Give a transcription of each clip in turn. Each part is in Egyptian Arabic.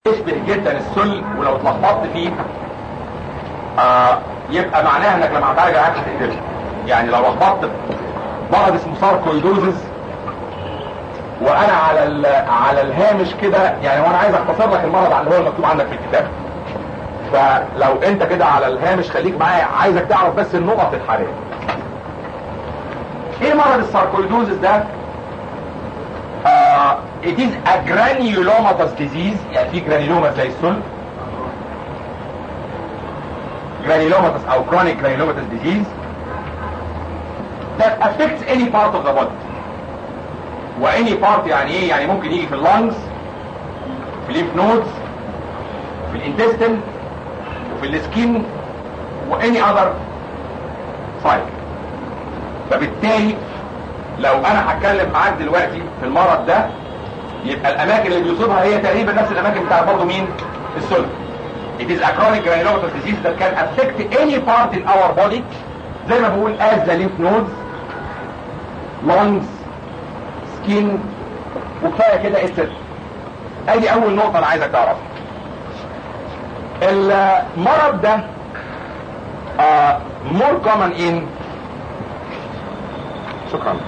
يشبه جدا السل ولو اتلخبطت فيه آه يبقى معناها انك لما هتعالج العيان هتقتله يعني لو لخبطت مرض اسمه ساركويدوزز وانا على ال- على الهامش كده يعني وانا عايز اختصر لك المرض على اللي هو المكتوب عندك في الكتاب فلو انت كده على الهامش خليك معايا عايزك تعرف بس النقط الحاليه ايه مرض الساركويدوزز ده آه it is a granulomatous disease يعني في جرانيلوما زي السل granulomatous او chronic granulomatous disease that affects any part of the body و any part يعني ايه يعني ممكن يجي في اللنجز في الليمف نودز في الانتستين وفي السكين و any other site فبالتالي لو انا هتكلم معاك دلوقتي في المرض ده يبقى الاماكن اللي بيصيبها هي تقريبا نفس الاماكن بتاع برضه مين السل It is a chronic granulomatous disease that can affect any part in our body زي ما بقول as the lymph nodes lungs skin وكفايه كده السل ادي اول نقطه انا عايزك تعرفها المرض ده uh, more common in شكرا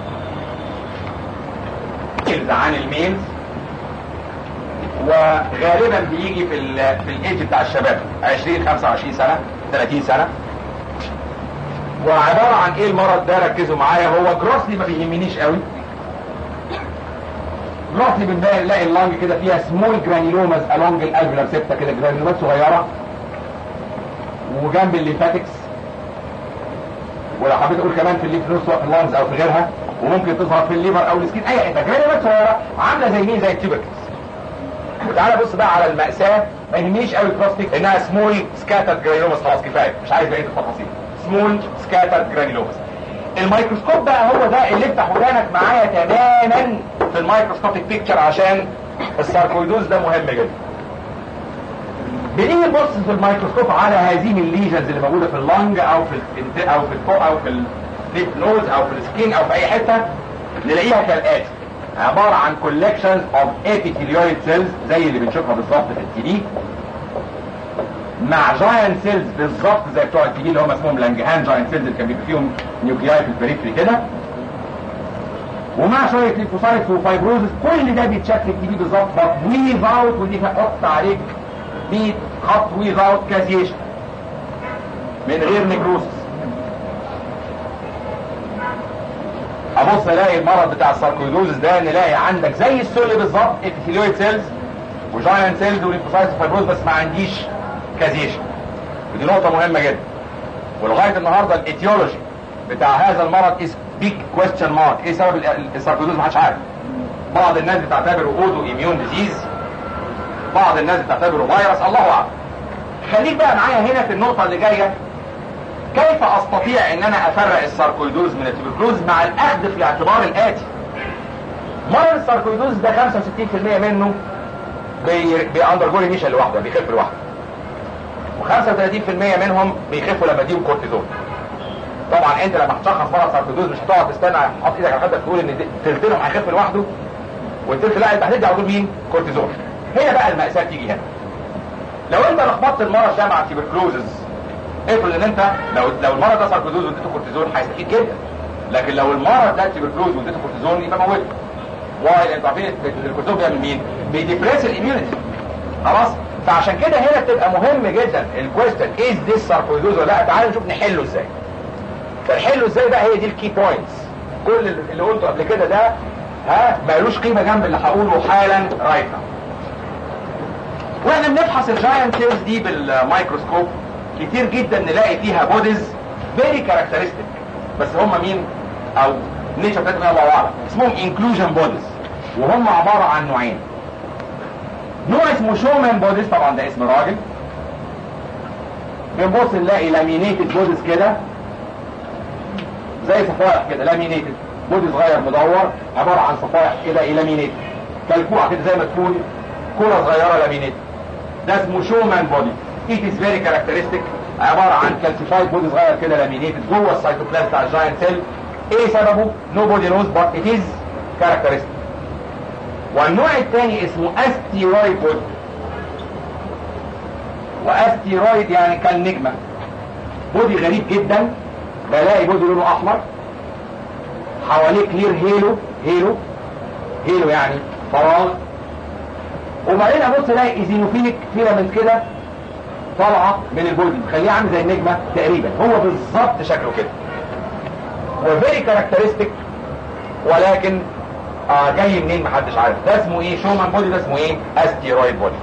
الميلز عن الميلز وغالبا بيجي في ال في الايدج بتاع الشباب 20 25 سنه 30 سنه وعباره عن ايه المرض ده ركزوا معايا هو جروسلي ما بيهمنيش قوي جروسلي بنلاقي نلاقي اللنج كده فيها سمول جرانيلوماز الونج الالفيولار سيبتا كده جرانيلومات صغيره وجنب الليمفاتكس ولو حبيت اقول كمان في الليف نود سواء في اللانز او في غيرها وممكن تظهر في الليفر او السكين اي حته جرانيولات صغيره عامله زي مين زي التيوبكس تعالى بص بقى على المأساة ما يهمنيش قوي كروستيك انها سمول سكاتر جرانيولوماس خلاص كفايه مش عايز بقيه التفاصيل سمول سكاتر جرانيولوماس الميكروسكوب بقى هو ده اللي افتح ودانك معايا تماما في الميكروسكوبيك بيكتشر عشان الساركويدوز ده مهم جدا بنيجي نبص في الميكروسكوب على هذه الليجنز اللي موجوده في اللنج او في الانت او في الفوق او في الليف نوز او في السكين او في اي حته نلاقيها كالاتي عباره عن كولكشنز اوف epithelioid سيلز زي اللي بنشوفها بالظبط في التي بي مع جاينت سيلز بالظبط زي بتوع التي بي اللي هم اسمهم لانجهان جاينت سيلز اللي كان بيبقى فيهم نيوكلياي في البريفري كده ومع شويه ليفوسايتس وفايبروزس كل ده بيتشكل التي بي بالظبط but without ودي هحط عليك 100 خط without caseation من غير نيكروسس ابص الاقي المرض بتاع الساركويدوزس ده نلاقي عندك زي السل بالظبط ابيثيليويد سيلز وجاينت سيلز وليمفوسايتس وفايبروز بس ما عنديش كازيشن ودي نقطة مهمة جدا ولغاية النهاردة الايتيولوجي بتاع هذا المرض از بيج كويستشن مارك ايه سبب الساركويدوز محدش عارف بعض الناس بتعتبره اودو اميون ديزيز بعض الناس بتعتبره فيروس الله اعلم خليك بقى معايا هنا في النقطة اللي جاية كيف استطيع ان انا افرق الساركويدوز من التبركلوز مع الاخذ في الاعتبار الاتي مرض الساركويدوز ده 65% منه بيأندرجو ريميشن لوحده بيخف لوحده و35% منهم بيخفوا لما اديهم كورتيزون طبعا انت لما هتشخص مرض ساركويدوز مش هتقعد تستنى حط ايدك على خدك تقول ان تلتينهم هيخف لوحده والتلت لا انت هتدي على طول مين كورتيزون هنا بقى المأساة تيجي هنا لو انت لخبطت المرض ده مع التبركلوزز افرض ان انت لو لو المرض ده ساركويدوز واديته كورتيزون هيستفيد جدا لكن لو المرض ده تبركلوز واديته كورتيزون يبقى موته واي انت عارفين الكورتيزون بيعمل مين؟ بيديبريس الاميونيتي خلاص فعشان كده هنا بتبقى مهم جدا الكويستشن از ذيس ساركويدوز ولا لا تعالى نشوف نحله ازاي فنحله ازاي بقى هي دي الكي بوينتس كل اللي قلته قبل كده ده ها مالوش قيمه جنب اللي هقوله حالا رايت ناو واحنا بنفحص الجاينت سيلز دي بالميكروسكوب كتير جدا نلاقي فيها بوديز فيري كاركترستيك بس هم مين او نيتشر بتاعتهم الله اعلم اسمهم انكلوجن بوديز وهم عباره عن نوعين نوع اسمه شومان بوديز طبعا ده اسم راجل بنبص نلاقي لامينيتد بوديز كده زي صفائح كده لامينيتد بودي صغير مدور عباره عن صفائح كده لامينيتد كالكوعه كده زي ما تكون كره صغيره لامينيتد ده اسمه شومان بودي it is very characteristic عبارة عن calcified بودي صغير كده لامينيتد جوه السيتوبلازم بتاع الجاينت سيل ايه سببه؟ nobody knows but it is characteristic والنوع الثاني اسمه استيرويد بودي استيرويد يعني كالنجمة بودي غريب جدا بلاقي بودي لونه احمر حواليه كلير هيلو هيلو هيلو يعني فراغ وبعدين ابص الاقي ايزينوفيليك فيلامنت كده طالعه من البودي تخليه عامل زي النجمه تقريبا هو بالظبط شكله كده وفيري كاركترستيك ولكن آه جاي منين محدش عارف ده اسمه ايه شومان بودي ده اسمه ايه استيرويد بودي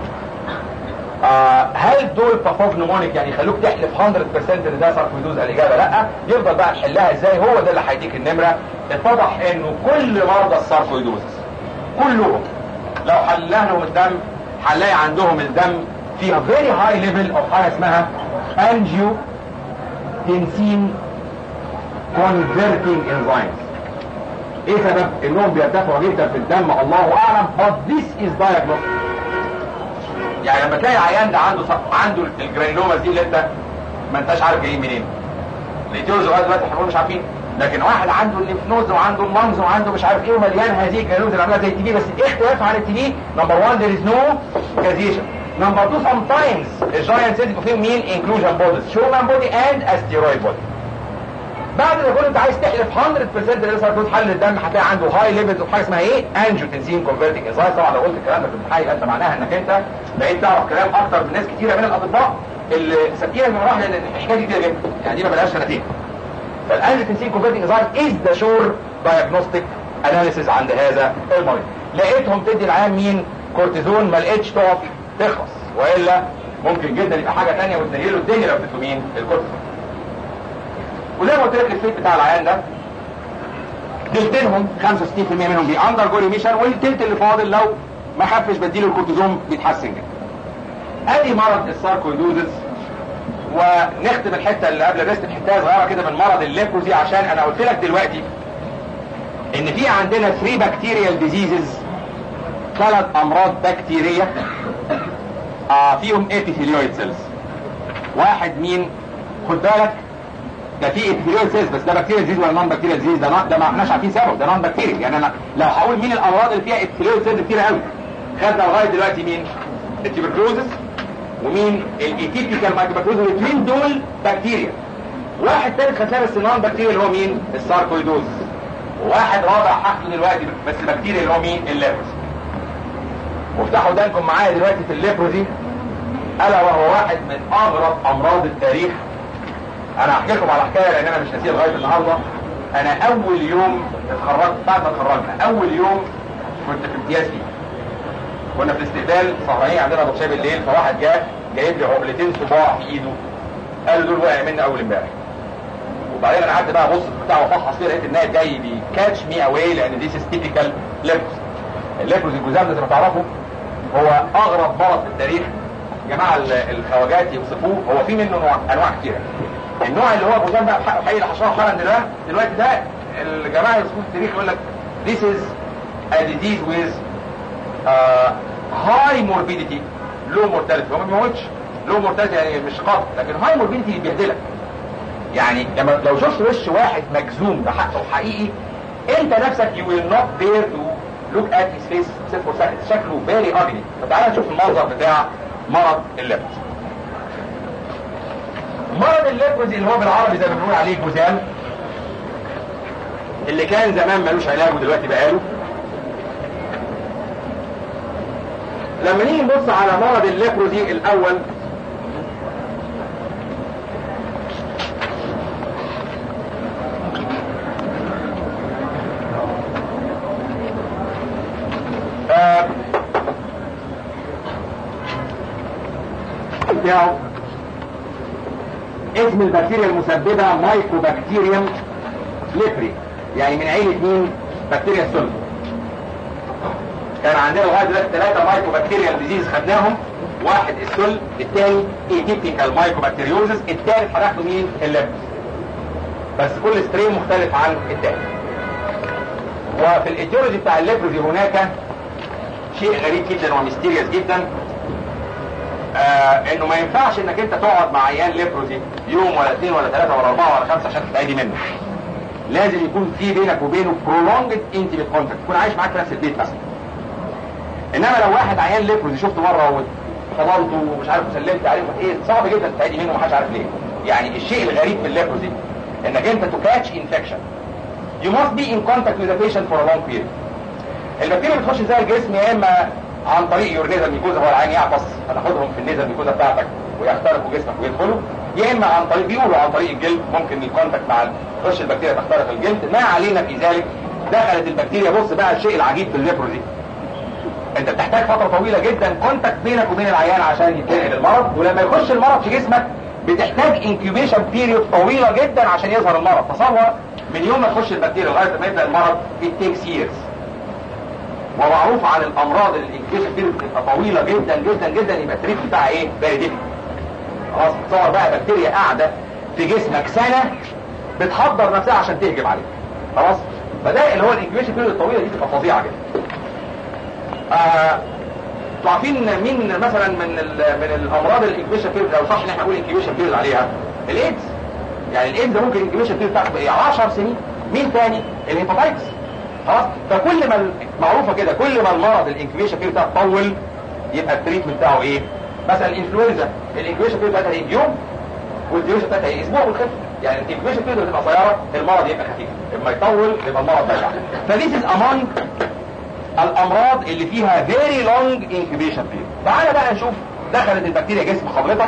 آه هل دول باثوجنومونيك يعني يخلوك تحلف 100% ان ده ساركويدوز الاجابه لا يفضل بقى نحلها ازاي هو ده اللي هيديك النمره اتضح انه كل مرضى الساركويدوز كلهم لو حللنا لهم الدم هنلاقي عندهم الدم فيها فيري هاي ليفل اوف حاجه اسمها انجيو تنسين converting enzymes ايه سبب انهم بيرتفعوا جدا في الدم الله اعلم but this is diagnostic يعني لما تلاقي عيان ده عنده صف... عنده الجرانيلوما دي اللي انت ما انتش عارف جايين منين الايتيولوجي لغايه دلوقتي احنا مش عارفين لكن واحد عنده الليمفنوز وعنده المنز وعنده مش عارف ايه ومليان هذه الجرانيلوز اللي عامله زي التي بي بس اختلاف عن التي بي نمبر 1 there is no causation نمبر 2 sometimes الجاينت سيلز فيهم مين inclusion bodies شومان بودي and asteroid body بعد ما كنت عايز تحلف 100% ان الاسر حل الدم هتلاقي عنده هاي ليفلز اوف حاجه اسمها ايه انجيوتنسين كونفرتنج انزايم طبعا لو قلت الكلام ده في الامتحان يبقى انت معناها انك انت بقيت تعرف كلام اكتر من ناس كتيره من الاطباء اللي سابقين المراحل لان الحكايه دي كتير جدا يعني دي ما بقالهاش سنتين فالانجيوتنسين كونفرتنج انزايم از ذا شور دايجنوستيك اناليسيز عند هذا المريض لقيتهم تدي العيان مين كورتيزون ما لقيتش تقف تخلص والا ممكن جدا يبقى حاجه ثانيه وتنيله الدنيا لو اديته مين الكورتيزون وزي ما قلت لك الفيت بتاع العيان ده تلتينهم 65% منهم بي اندر جو ريميشن والتلت اللي فاضل لو ما خفش بديله الكورتيزون بيتحسن جدا. ادي مرض الساركويدوزس ونختم الحته اللي قبل الريست بحته صغيره كده من مرض الليبروزي عشان انا قلت لك دلوقتي ان في عندنا 3 بكتيريال ديزيزز ثلاث امراض بكتيريه آه فيهم ابيثيليويد سيلز واحد مين خد بالك ده في ابيثيليويد سيلز بس ده بكتيريا ديزيز ولا نون بكتيريا ديزيز ده ده ما احناش عارفين سببه ده نون بكتيريا يعني انا لو هقول مين الامراض اللي فيها ابيثيليويد سيلز كتير قوي خدنا لغايه دلوقتي مين التيبركلوزس ومين الايتيبيكال مايكروبكتيريا الاثنين دول بكتيريا واحد ثالث خدناه بس نون بكتيريا اللي هو مين الساركويدوز وواحد رابع هاخده دلوقتي بس بكتيريا اللي هو مين الليبروس وافتحوا ودانكم معايا دلوقتي في الليبروزي الا وهو واحد من اغرب امراض التاريخ انا هحكي لكم على حكايه لان انا مش ناسيها لغايه النهارده انا اول يوم اتخرجت بعد ما اتخرجنا اول يوم كنت في امتياز فيه كنا في الاستقبال سهرانين عندنا بطشاي بالليل فواحد جاء جايب لي عقلتين صباع في ايده قال له دول وقع مني اول امبارح وبعدين انا قعدت بقى ابص بتاع وافحص فيه لقيت النايب جاي بيكاتش مي اواي لان دي تيبيكال ليبروس الليبروس الجزام ده زي ما تعرفوا هو اغرب مرض في التاريخ جماعه الخواجات يوصفوه هو في منه نوع انواع كتيره النوع اللي هو جزام بقى بحقه حقيقي اللي هشرحه حالا دلوقتي دلوقتي ده الجماعه يوصفوه في التاريخ يقول لك this is a disease with uh, high morbidity low mortality هو ما بيموتش low mortality يعني مش قاتل لكن high morbidity بيبهدلك يعني لما لو شفت وش واحد مجزوم ده حقه حقيقي انت نفسك you will not dare to look at his face sit for seconds شكله very ugly فتعالى نشوف المنظر بتاع مرض الليبروز مرض الليبروز اللي هو بالعربي زي ما بنقول عليه جزام اللي كان زمان ملوش علاج ودلوقتي بقاله لما نيجي نبص على مرض الليبروزي الاول آه بتاعه اسم البكتيريا المسببة مايكوبكتيريوم ليبري يعني من عيلة مين؟ بكتيريا السلم كان عندنا لغايه دلوقتي ثلاثة مايكوبكتيريال ديزيز خدناهم واحد السل الثاني ايتيبيكال مايكوبكتيريوزس الثالث هناخده مين؟ الليبس بس كل سترين مختلف عن الثاني وفي الايتيولوجي بتاع الليبروزي هناك شيء غريب جدا وميستيريس جدا آه انه ما ينفعش انك انت تقعد مع عيان ليبروزي يوم ولا اثنين ولا ثلاثة ولا اربعة ولا خمسة عشان تتعدي منه لازم يكون في بينك وبينه prolonged intimate contact تكون عايش معاك في نفس البيت مثلا انما لو واحد عيان ليبروزي شفته مره فضلته ومش عارف وسلمت عليه ايه صعب جدا تهدي منه ومحدش عارف ليه يعني الشيء الغريب في الليبروزي انك انت تو كاتش انفكشن you must be in contact with the patient for a long period البكتيريا بتخش زي الجسم يا اما عن طريق يورنيزا ميكوزا هو العين يعطس فتاخدهم في النيزا ميكوزا بتاعتك ويخترقوا جسمك ويدخلوا يا اما عن طريق بيقولوا عن طريق الجلد ممكن الكونتاكت مع تخش البكتيريا تخترق الجلد ما علينا في ذلك دخلت البكتيريا بص بقى الشيء العجيب في الليبروزي انت بتحتاج فتره طويله جدا كونتاكت بينك وبين العيان عشان يتنقل المرض ولما يخش المرض في جسمك بتحتاج انكيوبيشن بيريود طويله جدا عشان يظهر المرض تصور من يوم ما تخش البكتيريا لغايه ما يبدا المرض it takes years ومعروف عن الامراض اللي الانكيوبيشن بيريود بتبقى طويله جدا جدا جدا يبقى التريت بتاعها ايه فيري ديفيكت خلاص تصور بقى بكتيريا قاعده في جسمك سنه بتحضر نفسها عشان تهجم عليك خلاص فده اللي هو الانكيوبيشن بيريود الطويله دي بتبقى فظيعه جدا آه عارفين مين مثلا من ال من الامراض الانكيوبيشن بيريود لو صح ان احنا نقول انكيوبيشن بيريود عليها الايدز يعني الايدز ده ممكن الانكيوبيشن بيريود بتاعته ايه 10 سنين مين تاني الهيباتايتس خلاص فكل ما معروفه كده كل ما المرض الانكيوبيشن بيريود بتاعه طول يبقى التريتمنت بتاعه ايه مثلا الانفلونزا الانكيوبيشن بيريود بتاعتها ايه يوم والديوشن بتاعتها ايه اسبوع والخف يعني الانكيوبيشن بيريود بتبقى قصيره المرض يبقى خفيف لما يطول يبقى المرض بشع فذيس از امونج الامراض اللي فيها very long incubation period تعالى بقى نشوف دخلت البكتيريا جسم حضرتك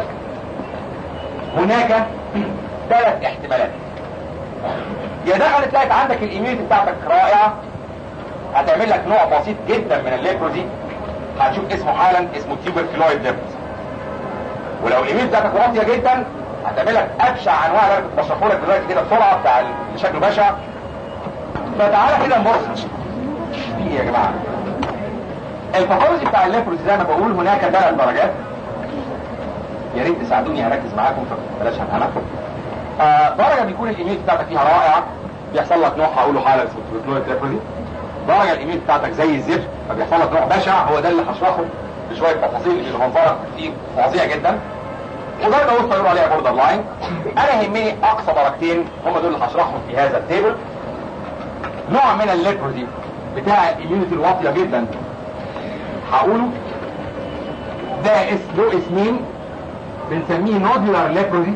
هناك ثلاث احتمالات يا دخلت لقيت عندك الاميونيتي بتاعتك رائعه هتعمل لك نوع بسيط جدا من الليبروزي هتشوف اسمه حالا اسمه تيوبركلويد ليبروزي ولو الاميونيتي بتاعتك واطيه جدا هتعمل لك ابشع انواع اللي انا كنت بشرحه لك دلوقتي كده بسرعه بتاع اللي شكله بشع فتعالى كده نبص في ايه يا جماعه الباثولوجي بتاع الليبروز زي ما بقول هناك ثلاث درجات يا ريت تساعدوني اركز معاكم فبلاش هفهمك آه درجه بيكون الايميل بتاعتك فيها رائعه بيحصل لك نوع هقوله حاله اسمه تروبيكلويد ليبروزي درجه الايميل بتاعتك زي الزفت فبيحصل لك نوع بشع هو ده اللي هشرحه بشويه تفاصيل اللي منظرك فيه فظيع جدا ودرجه وسطى يقولوا عليها بوردر لاين انا يهمني اقصى درجتين هم دول اللي هشرحهم في هذا التيبل نوع من الليبروزي بتاع الاميونيتي الواطيه جدا هقوله ده اسم له اسمين بنسميه نودولار ليبروزي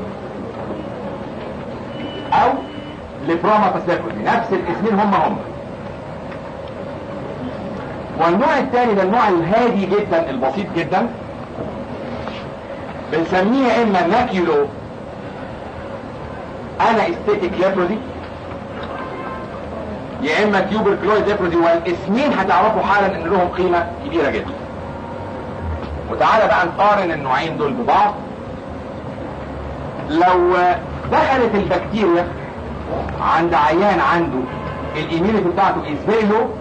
او ليبروماتس ليبروزي نفس الاسمين هم هم والنوع الثاني ده النوع الهادي جدا البسيط جدا بنسميه يا اما ماكيولو انا استيتيك ليبروزي يا اما تيوبركلويد ليبروزي والاسمين هتعرفوا حالا ان لهم قيمه كبيره جدا وتعالى بقى نقارن النوعين دول ببعض لو دخلت البكتيريا عند عيان عنده الاميونيتي بتاعته از فيري لو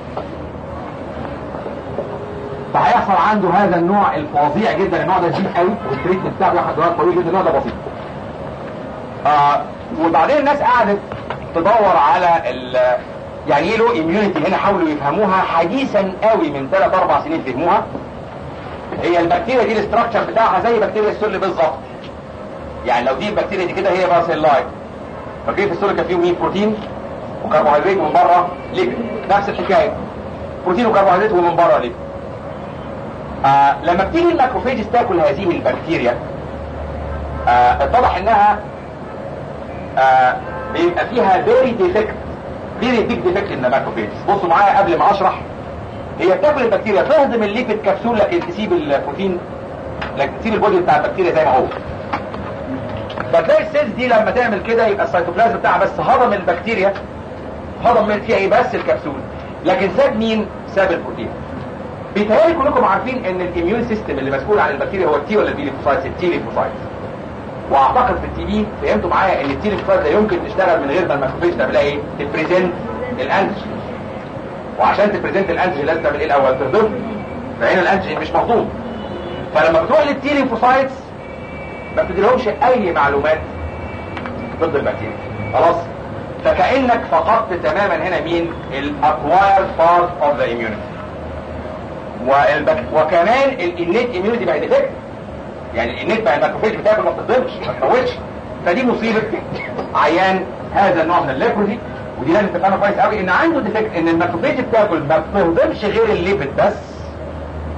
فهيحصل عنده هذا النوع الفظيع جدا النوع ده شديد قوي والتريتمنت بتاعه بياخد وقت طويل جدا النوع ده بسيط آه وبعدين الناس قعدت تدور على ال يعني ايه له اميونيتي هنا حاولوا يفهموها حديثا قوي من 3 4 سنين فهموها هي البكتيريا دي الاستراكشر بتاعها زي بكتيريا السل بالظبط يعني لو دي البكتيريا دي كده هي باسيلاي فاكرين في السل كان فيه مين بروتين وكربوهيدرات ومن بره ليبيد نفس الحكايه بروتين وكربوهيدرات ومن بره ليبيد آه لما بتيجي الماكروفيجز تاكل هذه البكتيريا آه اتضح انها آه بيبقى فيها فيري ديفكت فيري بيج ديفكت ان الماكروفيجز بصوا معايا قبل ما اشرح هي بتاكل البكتيريا تهضم الليبيد كبسول لكن تسيب البروتين لكن تسيب البودي بتاع البكتيريا زي ما هو فتلاقي السيلز دي لما تعمل كده يبقى السيتوبلازم بتاعها بس هضم البكتيريا هضم من فيها ايه بس الكبسول لكن ساب مين ساب البروتين بيتهيألي كلكم عارفين ان الاميون سيستم اللي مسؤول عن البكتيريا هو التي ولا البي ليفوسايتس التي ليفوسايتس واعتقد في التي بي فهمتوا معايا ان التي ليفوسايتس لا يمكن تشتغل من غير ما الماكروفيج تعملها ايه تبريزنت الانتيجين وعشان تبريزنت الانتيجين لازم تعمل ايه الاول تهضمه فهنا الانتيجين مش مهضوم فلما بتروح للتي ليفوسايتس ما بتديلهمش اي معلومات ضد البكتيريا خلاص فكانك فقدت تماما هنا مين الاكوايرد بارت اوف ذا immunity والبك... وكمان الانيت اميونيتي بقى ديفكت يعني الانيت بقى الماكروفيج بتاكل ما بتضربش ما تموتش فدي مصيبه عيان هذا النوع من الليبروزي ودي لازم تفهمها كويس قوي ان عنده ديفكت ان الماكروفيج بتاكل ما بتهضمش غير الليبيد بس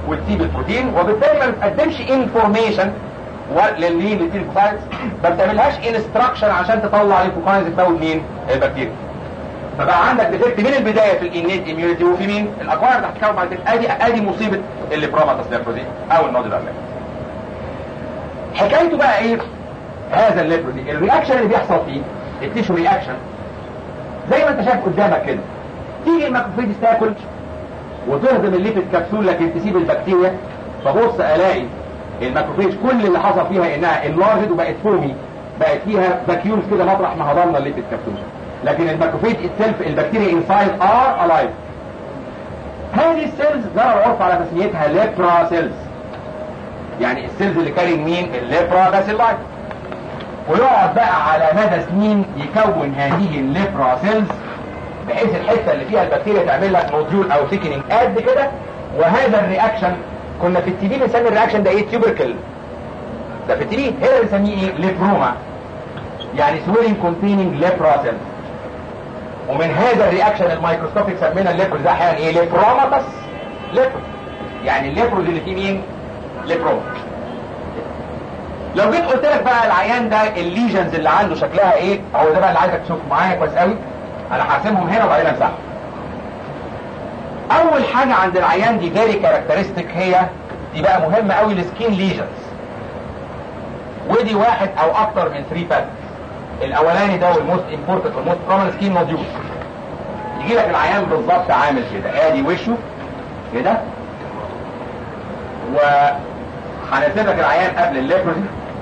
وتسيب البروتين وبالتالي ما بتقدمش انفورميشن للمين للليمفوسايتس ما بتعملهاش انستراكشن عشان تطلع ليمفوسايتس تموت مين البكتيريا فبقى عندك ديفكت من البدايه في الانيت اميونيتي وفي مين الاكواير اللي هتتكون بعد كده ادي ادي مصيبه اللي بروماتس ليبروزي او النودولار حكايته بقى ايه هذا الليبروزي الرياكشن اللي بيحصل فيه التيشو رياكشن زي ما انت شايف قدامك كده تيجي الماكروفيج تاكل وتهضم الليبيد كبسول لكن تسيب البكتيريا فبص الاقي الماكروفيج كل اللي حصل فيها انها انلارجد وبقت فومي بقت فيها فاكيولز كده مطرح ما هضمنا الليبيد كبسول لكن الماكروفيج اتسلف البكتيريا انسايد ار الايف هذه السيلز جرى العرف على تسميتها ليبرا سيلز يعني السيلز اللي كارين مين الليبرا باسيلاي ويقعد بقى على مدى سنين يكون هذه الليبرا سيلز بحيث الحته اللي فيها البكتيريا تعمل لك نوديول او ثيكنينج قد كده وهذا الرياكشن كنا في التي بي بنسمي الرياكشن ده ايه تيوبركل ده في التي بي هنا بنسميه ايه ليبروما يعني سويلنج كونتيننج ليبرا سيلز ومن هذا الرياكشن الميكروسكوبيك سمينا الليبروز ده احيانا ايه ليبروماتس ليبروز يعني الليبروز اللي فيه مين ليبروما لو جيت قلت لك بقى العيان ده الليجنز اللي عنده شكلها ايه هو ده بقى اللي عايزك تشوفه معايا كويس قوي انا هرسمهم هنا وبعدين امسحهم اول حاجه عند العيان دي فيري كاركترستيك هي دي بقى مهمه قوي السكين ليجنز ودي واحد او اكتر من 3 باترنز الاولاني ده والموست امبورتنت والموست كومن سكين نوديول يجي لك العيان بالظبط عامل كده ادي وشه كده وهنرسم لك العيان قبل الليبروزي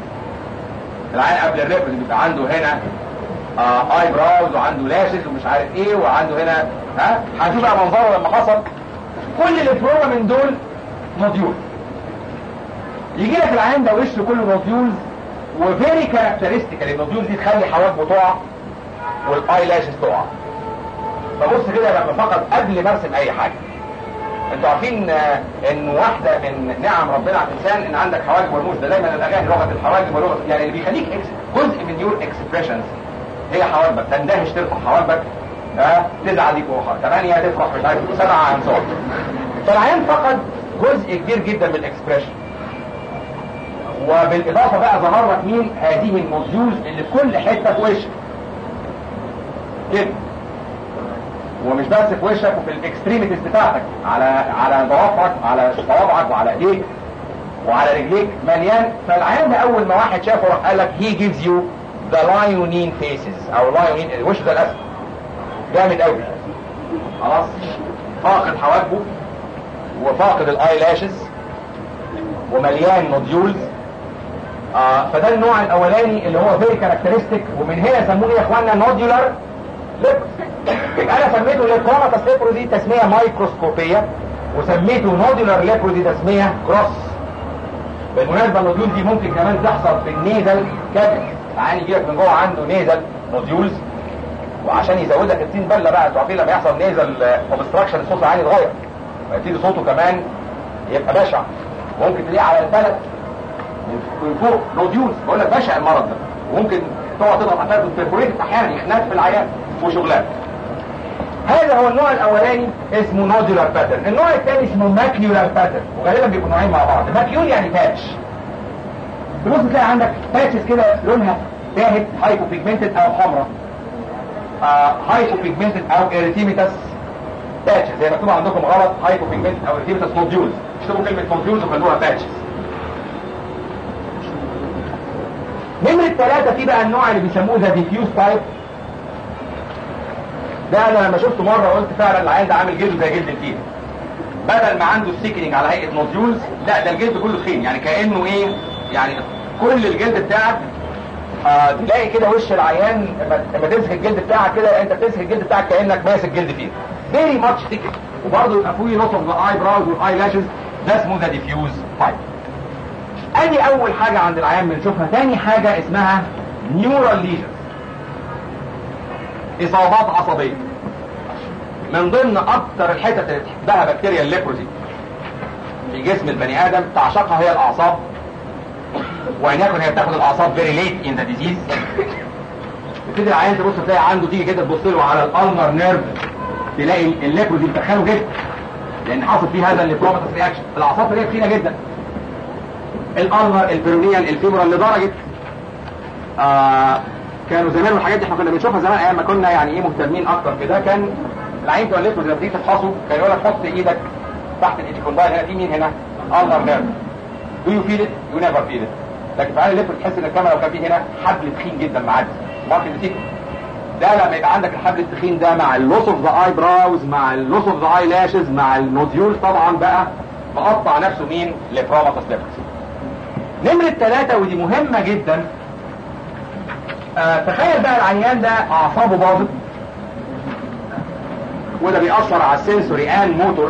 العيان قبل الليبروزي بيبقى عنده هنا آه اي براوز وعنده لاشز ومش عارف ايه وعنده هنا ها هنشوف بقى منظره لما حصل كل البروما من دول نوديول يجي لك العيان ده وشه كله نوديولز وفيري كاركترستيك النوديول دي تخلي حواجبه تقع والاي لاشز تقع فبص كده لما فقط قبل ما ارسم اي حاجه انتوا عارفين ان واحده من نعم ربنا على الانسان ان عندك حواجب ورموش ده دايما الاغاني لغه الحواجب ولغه يعني اللي بيخليك جزء من يور اكسبريشنز هي حواجبك تندهش ترفع حواجبك ها تزعل دي فوق ثمانية تفرح مش عارف سبعة انصار فالعيان فقد جزء كبير جدا من الاكسبريشن وبالاضافه بقى ظهر لك مين هذه الموديولز اللي في كل حته في وشك كده ومش بس في وشك وفي الاكستريميتيز بتاعتك على على ضوافرك على صوابعك وعلى ايديك وعلى رجليك مليان فالعيان ده اول ما واحد شافه راح قال لك هي جيفز يو ذا لايونين فيسز او لايونين الوش ده الاسد جامد قوي خلاص فاقد حواجبه وفاقد الاي لاشز ومليان نوديولز آه فده النوع الاولاني اللي هو فيري كاركترستيك ومن هنا سموه ايه يا اخوانا نوديولار يبقى انا سميته ليبروماتس ليبرو دي تسميه مايكروسكوبيه وسميته نوديولار ليبرو دي تسميه كروس بالمناسبه النوديول دي ممكن كمان تحصل في النيزل كابل تعالى يجي لك من جوه عنده نيزل نوديولز وعشان يزود لك التين بله بقى انتوا عارفين لما يحصل نيزل اوبستراكشن الصوت العالي يتغير فيبتدي صوته كمان يبقى بشع ممكن تلاقيه على البلد من فوق نوديولز بقول لك بشع المرض ده وممكن تقعد تضغط على البرفوريتد احيانا يخنق في العيان وشغلان هذا هو النوع الاولاني اسمه نودولار باترن النوع الثاني اسمه ماكيولار باترن وغالبا بيبقوا نوعين مع بعض ماكيول يعني باتش تبص تلاقي عندك باتشز كده لونها باهت هايبو بيجمنتد او حمراء آه هايبو بيجمنتد او اريتيميتاس باتشز زي مكتوب عندكم غلط هايبو بيجمنتد او اريتيميتاس نوديولز اكتبوا كلمه نوديولز وخلوها باتشز نمرة ثلاثة في بقى النوع اللي بيسموه ذا ديفيوز تايب ده انا لما شفته مرة قلت فعلا العيان ده عامل جلد زي جلد الفيل بدل ما عنده السيكنينج على هيئة نوديولز لا ده الجلد كله تخين يعني كأنه ايه يعني كل الجلد بتاعك آه تلاقي كده وش العيان لما تمسك الجلد بتاعك كده انت بتمسك الجلد بتاعك كانك ماسك جلد فيل فيري ماتش ثيك وبرضه يبقى فيه لوس اوف ذا اي براوز والاي لاشز ده اسمه ذا ديفيوز تايب ادي اول حاجة عند العيان بنشوفها تاني حاجة اسمها نيورال ليجنز اصابات عصبية من ضمن اكتر الحتت اللي تحبها بكتيريا الليبروزي في جسم البني ادم تعشقها هي الاعصاب وان يكن هي بتاخد الاعصاب فيري ليت ان ذا ديزيز تبتدي العيان تبص تلاقي عنده تيجي كده تبص له على الالمر نيرف تلاقي الليبروزي بتدخله جدا لان حاصل فيه هذا الليفروماتس رياكشن الاعصاب اللي هي تخينه جدا الالنر البيرونيال الفيمورال لدرجه آه كانوا زمان والحاجات دي احنا كنا بنشوفها زمان ايام ما كنا يعني ايه مهتمين اكتر بده كان العين بتوع الليفروز لما تيجي تفحصه كان يقول لك حط ايدك تحت الايديكوندايل هنا في مين هنا؟ النر نيرف دو يو فيل ات يو نيفر فيل ات لكن في عين الليفروز تحس ان الكاميرا لو كان في هنا حبل تخين جدا معدي ماركت نتيجه ده لما يبقى عندك الحبل التخين ده مع اللوس اوف ذا اي براوز مع اللوس اوف ذا اي لاشز مع النوديول طبعا بقى مقطع نفسه مين؟ ليفراماتس ليفرز نمرة ثلاثة ودي مهمة جدا آه تخيل بقى العيان ده اعصابه باظت وده بيأثر على السنسوري and موتور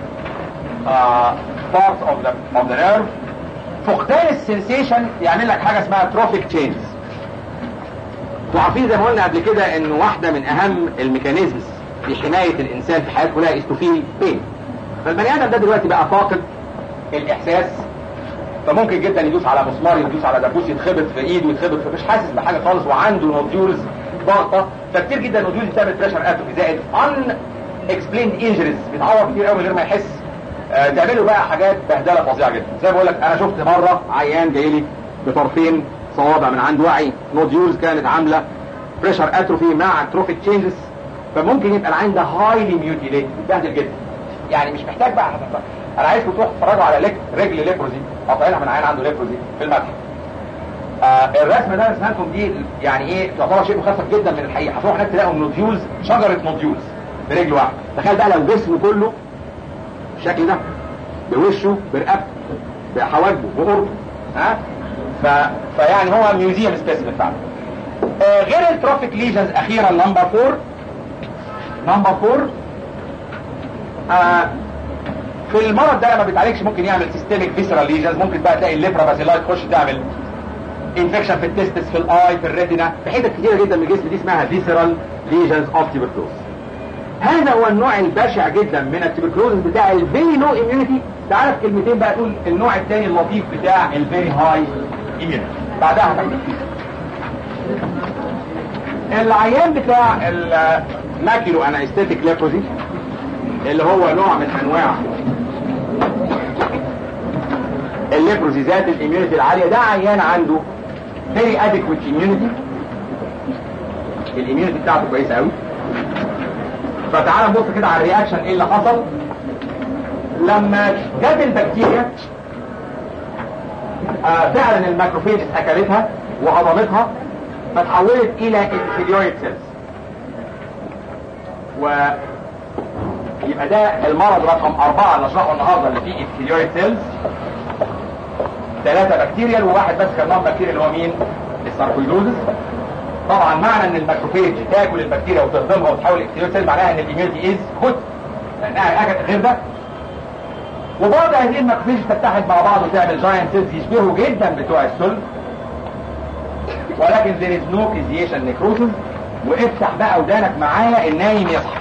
parts of the of the nerve فقدان السنسيشن يعمل لك حاجة اسمها تروفيك تشينجز انتوا عارفين زي ما قلنا قبل كده ان واحدة من اهم الميكانيزمز في حماية الانسان في حياته كلها استوفيل بين فالبني ادم ده دلوقتي بقى فاقد الاحساس فممكن جدا يدوس على مسمار يدوس على دبوس يتخبط في ايده يتخبط في مش حاسس بحاجه خالص وعنده نوديولز ضغطه فكتير جدا نوديولز بتعمل بريشر اتومي زائد ان اكسبليند انجريز بيتعور كتير قوي من غير ما يحس آه تعمل له بقى حاجات بهدله فظيعه جدا زي ما بقول لك انا شفت مره عيان جاي لي بطرفين صوابع من عند وعي نوديولز كانت عامله بريشر اتروفي مع تروفيك تشينجز فممكن يبقى العين ده هايلي ميوتيليت متبهدل جدا يعني مش محتاج بقى انا عايزكم تروحوا تتفرجوا على لك رجل ليبروزي قاطعينها من عين عنده ليبروزي في المتحف آه الرسمه ده رسمتكم دي يعني ايه تعتبر شيء مخفف جدا من الحقيقه هتروحوا هناك تلاقوا نوديولز شجره نوديولز برجل واحده تخيل بقى لو جسمه كله بالشكل ده بوشه برقبته بحواجبه بقربه ها ف... فيعني هو ميوزيوم سبيسيفيك فعلا آه غير التروفيك ليجنز اخيرا نمبر 4 نمبر 4 آه في المرض ده لما بيتعالجش ممكن يعمل سيستميك فيسرال ليجنز ممكن بقى تلاقي الليبرا باسيلاي تخش تعمل انفكشن في التستس في الاي في الريتنا في حتت كتيره جدا من الجسم دي اسمها فيسرال ليجنز اوف تيبركلوز هذا هو النوع البشع جدا من التيبركلوز بتاع الفيري لو اميونيتي تعالى في كلمتين بقى تقول النوع الثاني اللطيف بتاع الفيري هاي اميونيتي بعدها هتعمل العيان بتاع الماكيلو انا استاتيك ليبروزي اللي هو نوع من انواع الليبروزي ذات الاميونيتي العاليه ده عيان عنده فيري اديكويت اميونيتي الاميونيتي بتاعته كويسه قوي فتعال نبص كده على الرياكشن ايه اللي حصل لما جت البكتيريا آه فعلا الماكروفيج اكلتها وهضمتها فتحولت الى انفيريوريت سيلز و يبقى ده المرض رقم أربعة اللي نشرحه النهارده اللي فيه انفيريوريت سيلز ثلاثة بكتيريال وواحد بس كان نوع بكتيريا اللي هو مين؟ الساركويدوزس طبعا معنى ان الماكروفيج تاكل البكتيريا وتهضمها وتحول انفيريوريت سيلز معناها ان الاميونيتي از جود لانها اكلت غير ده وبعض هذه الماكروفيج تتحد مع بعض وتعمل جاينت سيلز يشبهوا جدا بتوع السل ولكن there is no causation necrosis وافتح بقى ودانك معايا النايم يصحى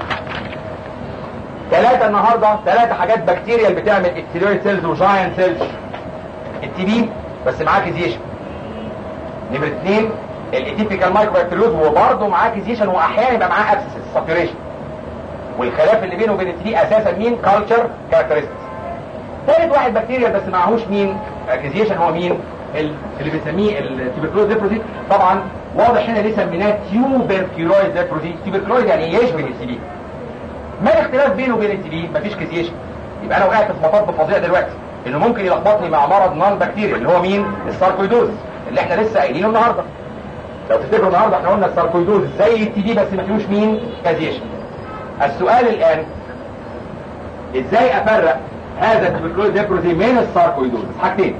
ثلاثة النهاردة ثلاثة حاجات بكتيريال بتعمل اكتيريوريت سيلز وجاينت سيلز التي بي بس معاه كيزيشن نمرة اثنين الاتيبيكال مايكروبكتيريوز وبرضه معاه كيزيشن واحيانا يبقى معاه ابسس ساتوريشن والخلاف اللي بينه وبين التي بي اساسا مين كالتشر كاركترستكس ثالث واحد بكتيريال بس معهوش مين كيزيشن هو مين اللي بنسميه التيبركلوز ليبروزي طبعا واضح هنا ليه سميناه تيوبركلوز ليبروزي تيوبركلوز يعني يشبه التي بي ما الاختلاف بينه وبين التي بي مفيش كيزيشن يبقى انا وقعت في مطب فظيع دلوقتي انه ممكن يلخبطني مع مرض نون بكتيريا اللي هو مين الساركويدوز اللي احنا لسه قايلينه النهارده لو تفتكروا النهارده احنا قلنا الساركويدوز زي التي بي بس ما فيهوش مين كازيشن السؤال الان ازاي افرق هذا التبركلوز ليبروزي من الساركويدوز حاجتين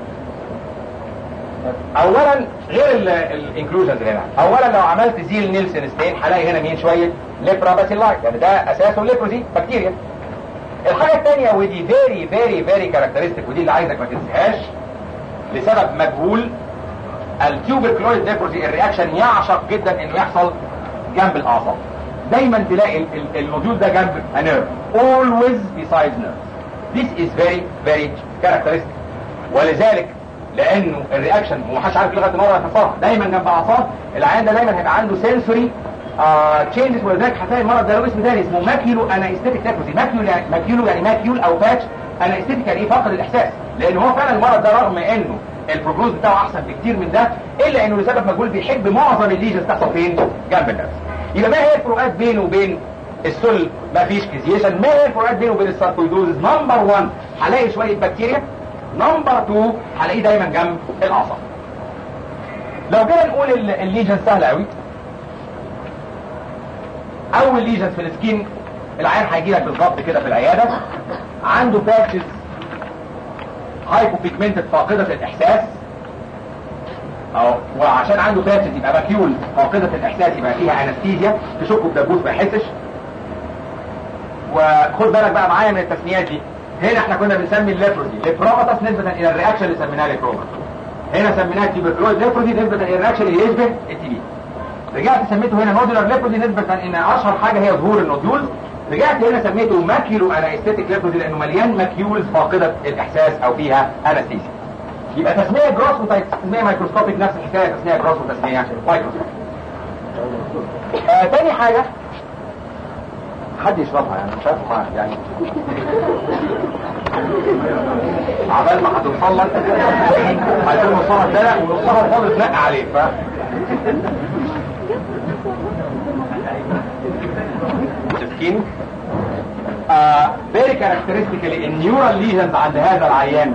اولا غير الانكلوجنز هنا اولا لو عملت زيل نيلسون ستين هلاقي هنا مين شويه ليبرا باسيلاي يعني ده اساسه ليبروزي بكتيريا الحاجه الثانيه ودي فيري فيري فيري كاركترستيك ودي اللي عايزك ما تنساهاش لسبب مجهول التيوبركلويد ليبروزي الرياكشن يعشق جدا انه يحصل جنب الاعصاب دايما تلاقي الموديول ده جنب نيرف always besides nerve this is very very characteristic ولذلك لانه الرياكشن ومحدش عارف لغايه النهارده هتفرح دايما جنب اعصاب العيان ده دايما هيبقى عنده سنسوري تشينجز ولذلك هتلاقي المرض ده له اسم تاني اسمه ماكيولو انايستيتيك نيكروزي ماكيولو يعني ماكيولو يعني ماكيول او باتش انايستيتيك يعني ايه فقد الاحساس لان هو فعلا المرض ده رغم انه البروجنوز بتاعه احسن بكتير من ده الا انه لسبب مجهول بيحب معظم الليجنز تحصل فين جنب النفس يبقى ما هي الفروقات بينه وبين السل ما فيش كيزيشن ما هي الفروقات بينه وبين الساركويدوزز نمبر 1 هلاقي شويه بكتيريا نمبر 2 هلاقيه دايما جنب الاعصاب لو جينا نقول الليجن سهل قوي اول ليجن في السكين العيان هيجي لك بالظبط كده في العياده عنده باتشز هايبو بيجمنتد فاقده الاحساس او وعشان عنده باتشز يبقى باكيول فاقده الاحساس يبقى فيها انستيزيا تشكه بدبوس ما يحسش وخد بالك بقى معايا من التسميات دي هنا احنا كنا بنسمي الليبروزي ليبروماتس نسبة الى الرياكشن اللي سميناه ليبروما هنا سميناه تيبركلوز ليبروزي نسبة الى الرياكشن اللي يشبه التي بي رجعت سميته هنا نودولار ليبروزي نسبة ان اشهر حاجة هي ظهور النوديولز رجعت هنا سميته ماكيولو انايستيتيك ليبروزي لانه مليان ماكيولز فاقدة الاحساس او فيها انستيزيا يبقى تسمية جروس وتسمية مايكروسكوبيك نفس الحكاية تسمية جروس وتسمية مايكروسكوبيك آه تاني حاجة حد يشربها يعني مش عارف ما يعني عبال ما هتوصل لك هيكون نصها اتدلق ونصها الفاضل اتنقى عليه ف تفكين فيري كاركترستيكالي النيورال ليجنز عند هذا العيان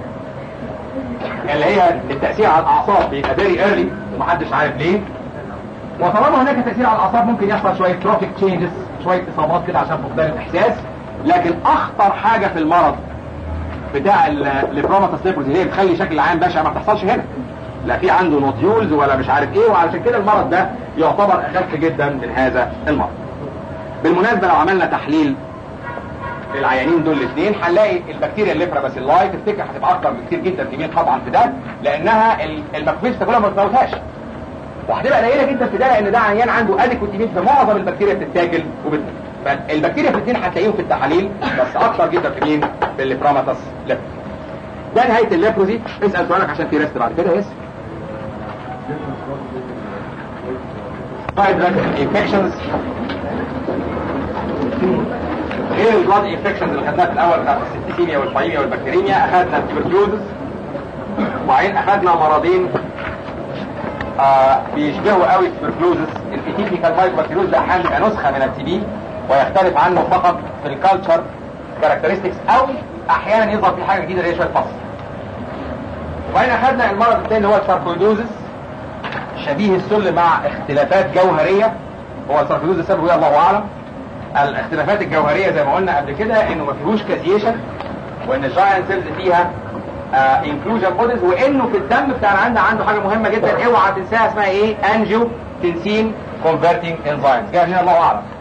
اللي هي التأثير على الأعصاب بيبقى فيري ايرلي ومحدش عارف ليه وطالما هناك تأثير على الأعصاب ممكن يحصل شوية تروفيك تشينجز شوية إصابات كده عشان فقدان الإحساس لكن أخطر حاجة في المرض بتاع الليبروماتس ليبروزي هي بتخلي شكل العين بشع ما بتحصلش هنا لا في عنده نوديولز ولا مش عارف ايه وعلشان كده المرض ده يعتبر اخف جدا من هذا المرض بالمناسبة لو عملنا تحليل العيانين دول الاثنين هنلاقي البكتيريا الليبرا بس اللاي تفتكر هتبقى اكتر بكتير جدا كمية طبعا في ده لانها المكبوس تاكلها ما بتموتهاش وهتبقى قليله جدا في ده لان ده عيان عنده اديكوت يمين فمعظم البكتيريا بتتاكل وبت فالبكتيريا في الاثنين هتلاقيهم في التحاليل بس اكتر جدا في مين في الليبراماتس ليبروزي ده نهايه الليبروزي اسال سؤالك عشان في ريست بعد كده يس انفكشنز غير البلاد انفكشنز اللي خدناها في الاول بتاعت السيستيميا والفايميا والبكتيريميا اخذنا التيبركلوزز وبعدين اخذنا مرضين آه بيشبهوا قوي التبركلوزس الاتيبيكال مايكروبكتيروز ده احيانا بيبقى نسخه من التي بي ويختلف عنه فقط في الكالتشر كاركترستكس او احيانا يظهر في حاجه جديده اللي هي شويه فصل وبعدين اخذنا المرض الثاني اللي هو الساركويدوزس شبيه السل مع اختلافات جوهريه هو الساركويدوزس سببه ايه الله اعلم الاختلافات الجوهريه زي ما قلنا قبل كده انه ما فيهوش كازيشن وان الجاينت سيلز فيها انكلوجن بوديز وانه في الدم بتاع عندنا عنده حاجه مهمه جدا اوعى تنساها اسمها ايه انجيو تنسين كونفرتنج انزيمز جاي هنا الله اعلم